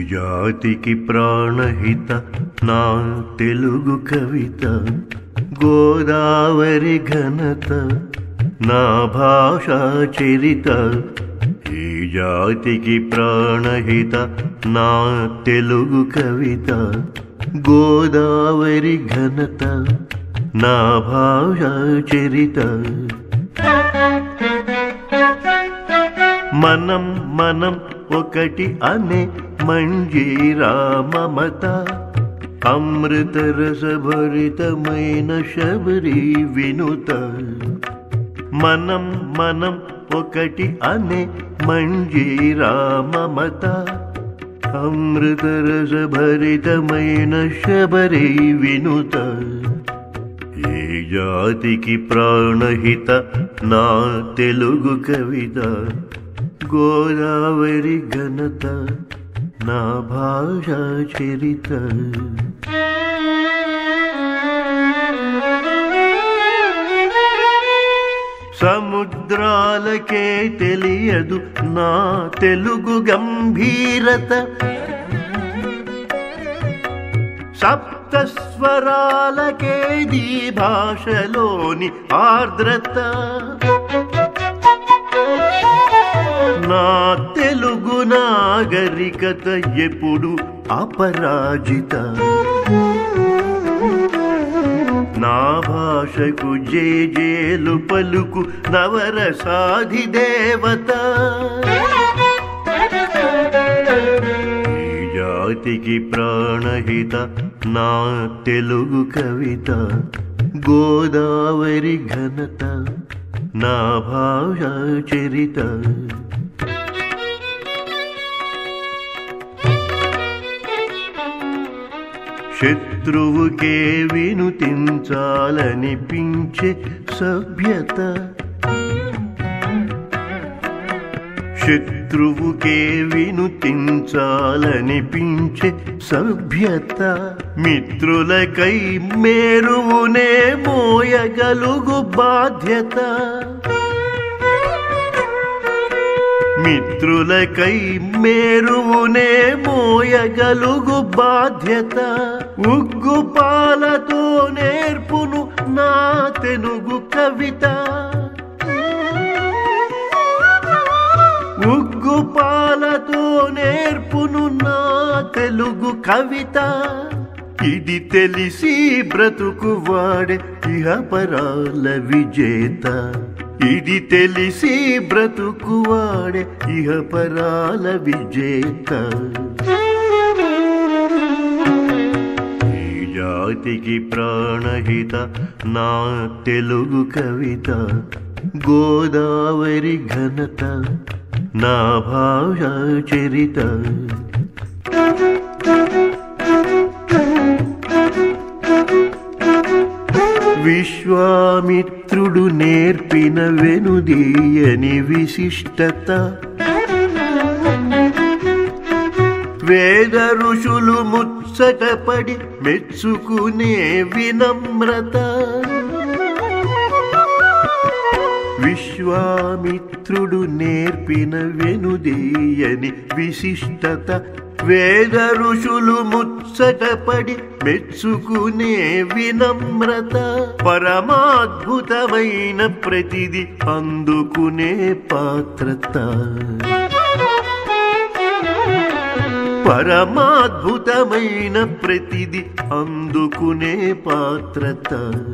జాతికి ప్రాణహిత నా తెలుగు కవిత గోదావరి ఘనత నా భాషా చరిత ఈ జాతికి ప్రాణహిత నా తెలుగు కవిత గోదావరి ఘనత నా భాషా చరిత మనం మనం ఒకటి అనే మంజీరా మమత అమృత రసభరితమైన శబరి వినుత మనం మనం ఒకటి అనే మంజీరా మమత అమృత రసభరితమైన శబరి వినుత ఈ జాతికి ప్రాణహిత నా తెలుగు కవిత గోదావరి ఘనత నా భాషా చరిత సముద్రాలకే తెలియదు నా తెలుగు గంభీరత సప్తస్వరాలకే దీ భాషలోని ఆర్ద్రత నా తెలుగు నాగరికత ఎప్పుడు అపరాజిత నా భాషకు జేజేలు పలుకు నవరసాధి దేవత ఈ జాతికి ప్రాణహిత నా తెలుగు కవిత గోదావరి ఘనత నా భాషా చరిత శత్రువుకే వినుతించాలనిపించే సభ్యత శత్రువుకే వినుతించాలనిపించే సభ్యత మిత్రులకై మేరువునే మోయగలుగు బాధ్యత మిత్రులకై మేరువునే మోయగలుగు బాధ్యత ఉగ్గు పాలతో నేర్పును నా తెనుగు కవిత ఉగ్గు పాలతో నేర్పును నా తెలుగు కవిత ఇది తెలిసి బ్రతుకు వాడే ఇహపరాల విజేత ఇది తెలిసి బ్రతుకు వాడే ఇహపరాల విజేత ఈ జాతికి ప్రాణహిత నా తెలుగు కవిత గోదావరి ఘనత నా భాషా చరిత విశ్వామిత్రుడు నేర్పిన వెనుదీయని విశిష్టత వేద ఋషులు ముచ్చటపడి మెచ్చుకునే వినమ్రత విశ్వామిత్రుడు నేర్పిన వెనుదీయని విశిష్టత వేద ఋషులు ముచ్చటపడి మెచ్చుకునే వినమ్రత పరమాద్భుతమైన ప్రతిది అందుకునే పాత్రత పరమాద్భుతమైన ప్రతిది అందుకునే పాత్రత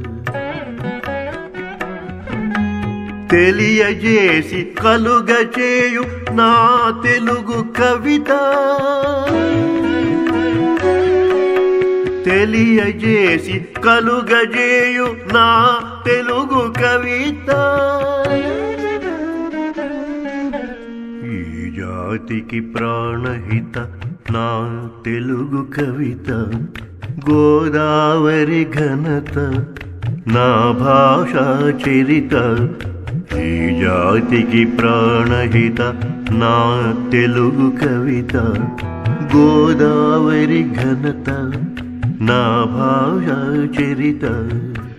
తెలియజేసి కలుగచేయు నా తెలుగు కవిత తెలియజేసి కలుగజేయు నా తెలుగు కవిత ఈ జాతికి ప్రాణహిత నా తెలుగు కవిత గోదావరి ఘనత నా భాషా చరిత ఈ జాతికి ప్రాణహిత నా తెలుగు కవిత గోదావరి ఘనత నా భాషా చరిత